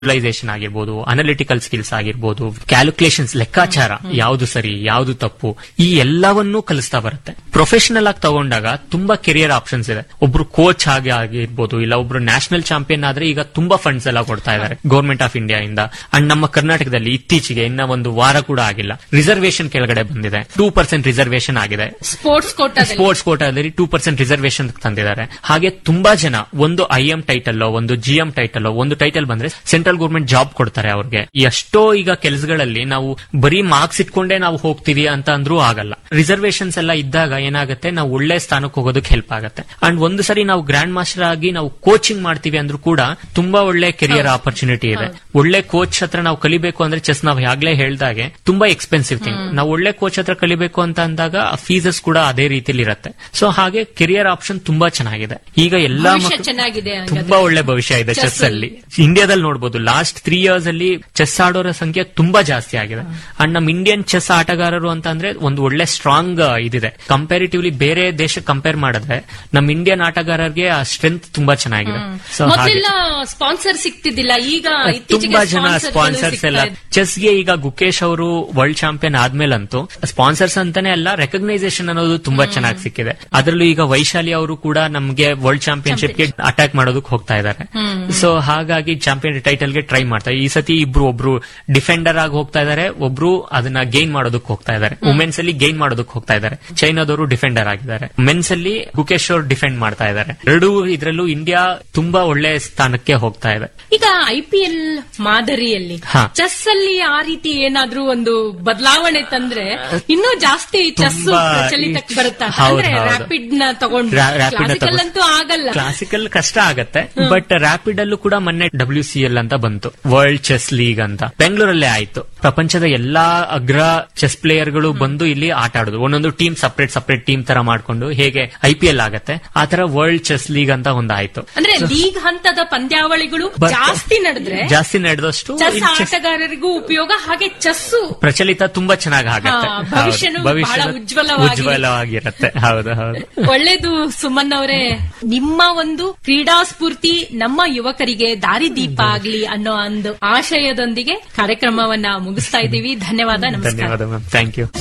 Visualisation ಆಗಿರ್ಬೋದು analytical skills ಆಗಿರ್ಬೋದು calculations ಲೆಕ್ಕಾಚಾರ ಯಾವುದು ಸರಿ ಯಾವುದು ತಪ್ಪು ಈ ಎಲ್ಲವನ್ನೂ ಕಲಿಸ್ತಾ ಬರುತ್ತೆ ಪ್ರೊಫೆಷನಲ್ ಆಗಿ ತಗೊಂಡಾಗ ತುಂಬಾ ಕೆರಿಯರ್ ಆಪ್ಷನ್ಸ್ ಇದೆ ಒಬ್ರು ಕೋಚ್ ಆಗಿ ಆಗಿರ್ಬೋದು ಇಲ್ಲ ಒಬ್ರು ನ್ಯಾಷನಲ್ ಚಾಂಪಿಯನ್ ಆದ್ರೆ ಈಗ ತುಂಬಾ ಫಂಡ್ಸ್ ಎಲ್ಲ ಕೊಡ್ತಾ ಇದ್ದಾರೆ ಗೌರ್ಮೆಂಟ್ ಆಫ್ ಇಂಡಿಯಾ ಇಂದ ಅಂಡ್ ನಮ್ಮ ಕರ್ನಾಟಕದಲ್ಲಿ ಇತ್ತೀಚೆಗೆ ಇನ್ನ ಒಂದು ವಾರ ಕೂಡ ಆಗಿಲ್ಲ ರಿಸರ್ವೇಶನ್ ಕೆಳಗಡೆ ಬಂದಿದೆ ಟೂ ಪರ್ಸೆಂಟ್ ರಿಸರ್ವೇಶನ್ ಆಗಿದೆ ಸ್ಪೋರ್ಟ್ಸ್ ಕೋಟಾದಲ್ಲಿ ಸ್ಪೋರ್ಟ್ಸ್ ಕೋಟಾದಲ್ಲಿ ಟೂ ಪರ್ಸೆಂಟ್ ರಿಸರ್ವೇಶನ್ ತಂದಿದ್ದಾರೆ ಹಾಗೆ ತುಂಬಾ ಜನ ಒಂದು ಐ ಎಂ ಟೈಟಲ್ ಒಂದು ಜಿ ಎಂ ಟೈಟಲ್ ಒಂದು ಟೈಟಲ್ ಬಂದ್ರೆ ಸೆಂಟ್ರಲ್ ಗೌರ್ಮೆಂಟ್ ಜಾಬ್ ಕೊಡ್ತಾರೆ ಅವ್ರಿಗೆ ಎಷ್ಟೋ ಈಗ ಕೆಲಸಗಳಲ್ಲಿ ನಾವು ಬರೀ ಮಾರ್ಕ್ಸ್ ಇಟ್ಕೊಂಡೇ ನಾವು ಹೋಗ್ತೀವಿ ಅಂತ ಅಂದ್ರೂ ಆಗಲ್ಲ ರಿಸರ್ವೇಶನ್ಸ್ ಎಲ್ಲ ಇದ್ದಾಗ ಏನಾಗುತ್ತೆ ನಾವು ಒಳ್ಳೆ ಸ್ಥಾನಕ್ಕೆ ಹೋಗೋದಕ್ಕೆ ಹೆಲ್ಪ್ ಆಗುತ್ತೆ ಅಂಡ್ ಒಂದು ಸರಿ ನಾವು ಗ್ರ್ಯಾಂಡ್ ಮಾಸ್ಟರ್ ಆಗಿ ನಾವು ಕೋಚಿಂಗ್ ಮಾಡ್ತೀವಿ ಅಂದ್ರೂ ಕೂಡ ತುಂಬಾ ಒಳ್ಳೆ ಕೆರಿಯರ್ ಆಪರ್ಚುನಿಟಿ ಇದೆ ಒಳ್ಳೆ ಕೋಚ್ ಹತ್ರ ನಾವು ಕಲಿಬೇಕು ಅಂದ್ರೆ ಚೆಸ್ ನಾವು ಆಗ್ಲೇ ಹೇಳ್ದಾಗೆ ತುಂಬಾ ಎಕ್ಸ್ಪೆನ್ಸಿವ್ ಥಿಂಗ್ ನಾವು ಒಳ್ಳೆ ಕೋಚ್ ಹತ್ರ ಕಲಿಬೇಕು ಅಂತ ಅಂದಾಗ ಫೀಸಸ್ ಕೂಡ ಅದೇ ರೀತಿಲಿ ಇರುತ್ತೆ ಸೊ ಹಾಗೆ ಕೆರಿಯರ್ ಆಪ್ಷನ್ ತುಂಬಾ ಚೆನ್ನಾಗಿದೆ ಈಗ ಎಲ್ಲಾ ಭವಿಷ್ಯ ಮಕ್ಳು- ಚೆನ್ನಾಗಿದೆ ಹಂಗಾದ್ರೆ. ತುಂಬಾ ಒಳ್ಳೆ ಭವಿಷ್ಯ ಇದೆ Chess ಚೆಸ್ ಅಲ್ಲಿ ಇಂಡಿಯಾದಲ್ಲಿ ನೋಡಬಹುದು ಲಾಸ್ಟ್ ತ್ರೀ ಇಯರ್ಸ್ ಅಲ್ಲಿ ಚೆಸ್ ಆಡೋರ ಸಂಖ್ಯೆ ತುಂಬಾ ಜಾಸ್ತಿ ಆಗಿದೆ ಅಂಡ್ ನಮ್ಮ ಇಂಡಿಯನ್ ಚೆಸ್ ಆಟಗಾರರು ಅಂತ ಅಂದ್ರೆ ಒಂದು ಒಳ್ಳೆ ಸ್ಟ್ರಾಂಗ್ ಇದಿದೆ ಕಂಪ್ಯಾರಿಟಿವ್ಲಿ ಬೇರೆ ದೇಶಕ್ಕೆ ಕಂಪೇರ್ ಮಾಡಿದ್ರೆ ನಮ್ಮ ಇಂಡಿಯನ್ ಆಟಗಾರರಿಗೆ ಆ ಸ್ಟ್ರೆಂತ್ ತುಂಬಾ ಚೆನ್ನಾಗಿದೆ ಸೊ ಹಾಗೆ ಮೊದಲೆಲ್ಲ ಸ್ಪಾನ್ಸರ್ ಸಿಗ್ತಿದ್ದಿಲ್ಲ ಈಗ ಇತ್ತೀಚೆಗೆ ತುಂಬಾ ಜನ sponsors ಗಳು ಸ್ಪಾನ್ಸರ್ಸ್ ಸಿಗ್ತಾ ಎಲ್ಲ ಇದೆ. ಚೆಸ್ಗೆ ಈಗ ಗುಕೇಶ್ ಅವರು ವರ್ಲ್ಡ್ ಚಾಂಪಿಯನ್ ಆದ್ಮೇಲಂತೂ ಸ್ಪಾನ್ಸರ್ಸ್ ಅಂತಾನೆ ಅಲ್ಲ ರೆಕಗ್ನೈಸೇಷನ್ ಅನ್ನೋದು ತುಂಬಾ ಚೆನ್ನಾಗಿ ಸಿಕ್ಕಿದೆ ಅದರಲ್ಲೂ ಈಗ ವೈಶಾಲಿ ಅವರು ಕೂಡ ನಮ್ಗೆ ವರ್ಲ್ಡ್ ಚಾಂಪಿಯನ್ಶಿಪ್ ಗೆ ಅಟ್ಯಾಕ್ ಮಾಡೋದಕ್ಕೆ ಹೋಗ್ತಾ ಇದ್ದಾರೆ ಸೊ ಹಾಗಾಗಿ ಚಾಂಪಿಯನ್ ಟೈಟಲ್ ಗೆ ಟ್ರೈ ಮಾಡ್ತಾರೆ ಈ ಸತಿ ಇಬ್ರು ಒಬ್ರು ಡಿಫೆಂಡರ್ ಆಗಿ ಹೋಗ್ತಾ ಇದ್ದಾರೆ ಒಬ್ರು ಅದನ್ನ ಗೇನ್ ಮಾಡೋದಕ್ಕೆ ಹೋಗ್ತಾ ಇದ್ದಾರೆ ವುಮೆನ್ಸ್ ಅಲ್ಲಿ ಗೇನ್ ಮಾಡೋದಕ್ಕೆ ಹೋಗ್ತಾ ಇದ್ದಾರೆ ಚೈನಾದವರು ಡಿಫೆಂಡರ್ ಆಗಿದ್ದಾರೆ ಮೆನ್ಸ್ ಅಲ್ಲಿ ಗುಕೇಶ್ ಅವರು ಡಿಫೆಂಡ್ ಮಾಡ್ತಾ ಇದ್ದಾರೆ ಎರಡೂ ಇದ್ರಲ್ಲೂ ಇಂಡಿಯಾ ತುಂಬಾ ಒಳ್ಳೆ ಸ್ಥಾನಕ್ಕೆ ಹೋಗ್ತಾ ಇದೆ ಈಗ ಐಪಿಎಲ್ ಮಾದರಿಯಲ್ಲಿ ಹಾ. ಚೆಸ್ ಅಲ್ಲಿ ಆ ರೀತಿ ಏನಾದ್ರೂ ಒಂದು ಬದಲಾವಣೆ ತಂದ್ರೆ ಇನ್ನೂ ಜಾಸ್ತಿ ಚೆಸ್ ತುಂಬಾ ಪ್ರಚಲಿತಕ್ಕೆ ಬರುತ್ತಾ ಹೌದು, ಅಂದ್ರೆ ಹೌದು. ರ್ಯಾಪಿಡ್ ನ ತಗೊಂಡು ರಾ- rapid ನ ಕ್ಲಾಸಿಕಲ್ ತಗೊಂಡು. ಅಂತೂ ಆಗಲ್ಲ ಕ್ಲಾಸಿಕಲ್ ಕಷ್ಟ ಆಗತ್ತೆ ಬಟ್ ರ್ಯಾಪಿಡ್ ಅಲ್ಲೂ ಕೂಡ ಮೊನ್ನೆ ಡಬ್ಲ್ಯೂ ಸಿ ಎಲ್ ಅಂತ ಬಂತು ವರ್ಲ್ಡ್ ಚೆಸ್ ಲೀಗ್ ಅಂತ ಬೆಂಗಳೂರಲ್ಲೇ ಆಯ್ತು ಪ್ರಪಂಚದ ಎಲ್ಲಾ ಅಗ್ರ ಚೆಸ್ ಪ್ಲೇಯರ್ಗಳು ಬಂದು ಇಲ್ಲಿ ಆಟ ಆಡುದು ಒಂದೊಂದು ಟೀಮ್ ಸಪರೇಟ್ ಸಪರೇಟ್ ಟೀಮ್ ತರ ಮಾಡ್ಕೊಂಡು ಹೇಗೆ ಐ ಪಿ ಎಲ್ ಆಗತ್ತೆ ಆ ತರ ವರ್ಲ್ಡ್ ಚೆಸ್ ಲೀಗ್ ಅಂತ ಒಂದಾಯ್ತು ಅಂದ್ರೆ ಲೀಗ್ ಹಂತದ ಪಂದ್ಯಾವಳಿಗಳು ಬಟ್- ಜಾಸ್ತಿ ನಡೆದ್ರೆ ಜಾಸ್ತಿ ನಡೆದಷ್ಟು ಚೆಸ್ ಇಲ್ಲಿ ಚೆಸ್ ಆಟಗಾರರಿಗೂ ಉಪಯೋಗ ಹಾಗೆ ಚೆಸ್ಸು ಪ್ರಚಲಿತ ತುಂಬಾ ಚೆನ್ನಾಗಿ ಆಗತ್ತೆ ಹಾ, ಹೌದು. ಭವಿಷ್ಯನೂ ಬಹಳ ಉಜ್ವಲವಾಗಿ- ಉಜ್ವಲವಾಗಿರತ್ತೆ ಹೌದು ಹೌದು ಒಳ್ಳೇದು ಸುಮನ್ ಅವರೇ ನಿಮ್ಮ ಒಂದು ಕ್ರೀಡಾ ಸ್ಫೂರ್ತಿ ನಮ್ಮ ಯುವಕರಿಗೆ ದಾರಿದೀಪ ಆಗ್ಲಿ ಅನ್ನೋ ಒಂದು ಆಶಯದೊಂದಿಗೆ ಕಾರ್ಯಕ್ರಮವನ್ನ ಮುಗಿಸ್ತಾ ಇದ್ದೀವಿ ಧನ್ಯವಾದ ನಮಸ್ಕಾರ ಧನ್ಯವಾದ ಮ್ಯಾಮ್ ಥ್ಯಾಂಕ್ ಯು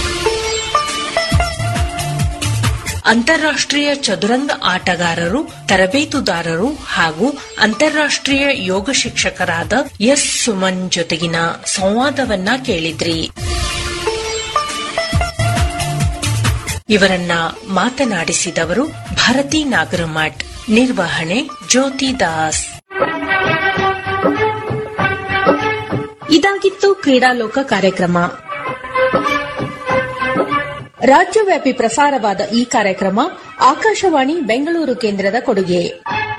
ಅಂತಾರಾಷ್ಟ್ರೀಯ ಚದುರಂಗ ಆಟಗಾರರು ತರಬೇತುದಾರರು ಹಾಗೂ ಅಂತಾರಾಷ್ಟ್ರೀಯ ಯೋಗ ಶಿಕ್ಷಕರಾದ ಎಸ್ ಸುಮನ್ ಜೊತೆಗಿನ ಸಂವಾದವನ್ನ ಕೇಳಿದ್ರಿ ಇವರನ್ನ ಮಾತನಾಡಿಸಿದವರು ಭಾರತಿ ನಾಗರಮಠ್ ನಿರ್ವಹಣೆ ಜ್ಯೋತಿ ದಾಸ್ ಇದಾಗಿತ್ತು ಕ್ರೀಡಾಲೋಕ ಕಾರ್ಯಕ್ರಮ ರಾಜ್ಯವ್ಯಾಪಿ ಪ್ರಸಾರವಾದ ಈ ಕಾರ್ಯಕ್ರಮ ಆಕಾಶವಾಣಿ ಬೆಂಗಳೂರು ಕೇಂದ್ರದ ಕೊಡುಗೆ